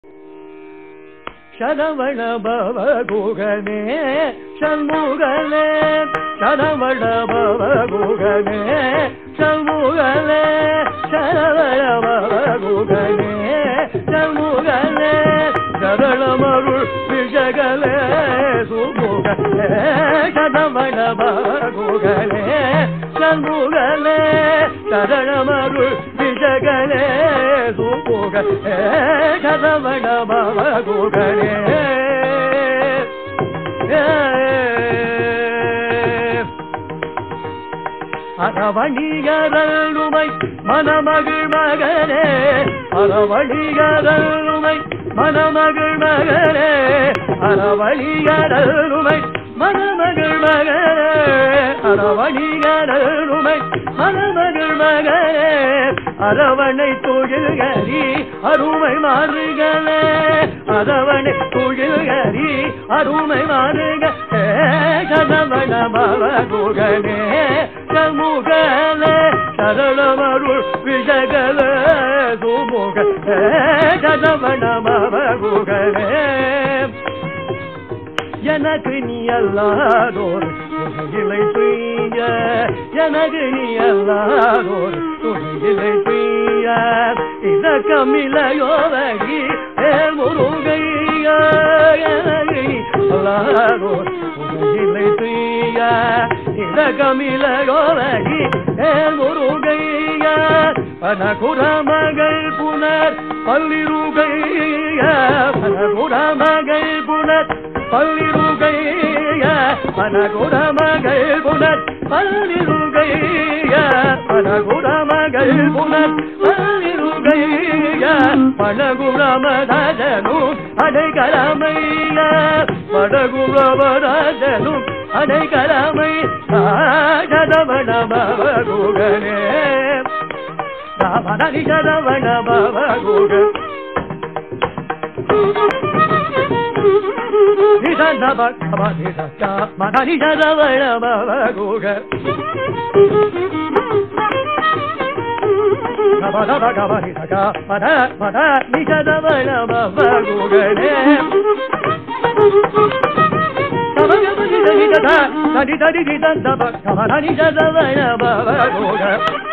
சரவண பவ குகனே சண்முகனே சரவண பவ குகனே சண்முகனே சரவண பவ குகனே சண்முகனே சரளமருள் விஷகலே சுமுகனே சரவண பவ குகனே சண்முகனே சரளமருள் விஷகலே சுமுகனே சரவண பவ குகனே அறவணிகரலுமை மணமகள் மகனே அறவணிகரலுமை மணமகள் மகனே அறவணிகரலுமை மணமகள் மகனே அறவணிகரலுமை மணமகள் மகனே அரவணை தொழில்கரி அருமை மாறுகளே அரவணை தொழில்கரி அருமை மாறுக கதவண பவ குகனே சமுகலே சரளமருள் விஷகல சுமுக கதவண பவ குகனே எனக்கு நீ அல்லாதோர் துணியிலை செய்ய எனக்கு நீ அல்லாதோர் துணியிலை செய்ய இத கமிலையோவகி ஏ முருகைய எனக்கு நீ அல்லாதோர் துணியிலை செய்ய இத கமிலையோவகி ஏ முருகைய பனகுரமகள் புனர் பல்லிருகைய பனகுரமகள் புனர் பல்லிருகைய பனகுரமகள் புனர் பல்லிருகைய பனகுரமகள் புனர் பல்லிருகைய பனகுரமதனும் அடைகலமைய படகுரமதனும் அடைகலமை ராஜதவன பவகுகனே ராமணி சரவண பவகுகன் நிதன பகவ நிதக்க மணி சரவண பவகுக பத பகவ நிதக்க மத மத நிசரவண பவகுகனே தடி தடி நிதந்த பகவ நி சரவண பவகுக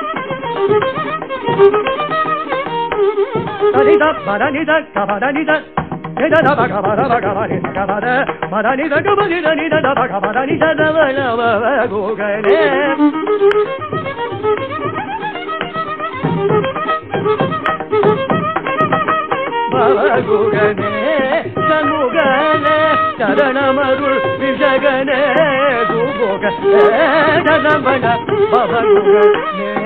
தனித மரணித கமரணித நிதத பகவர பகவரி பகவர மரணித கமரித நிதத பகவர நிதத வனவ கோகனே பவகுகனே சண்முகனே சரணமருள் விஷகனே சுபோக ஜனமன பவகுகனே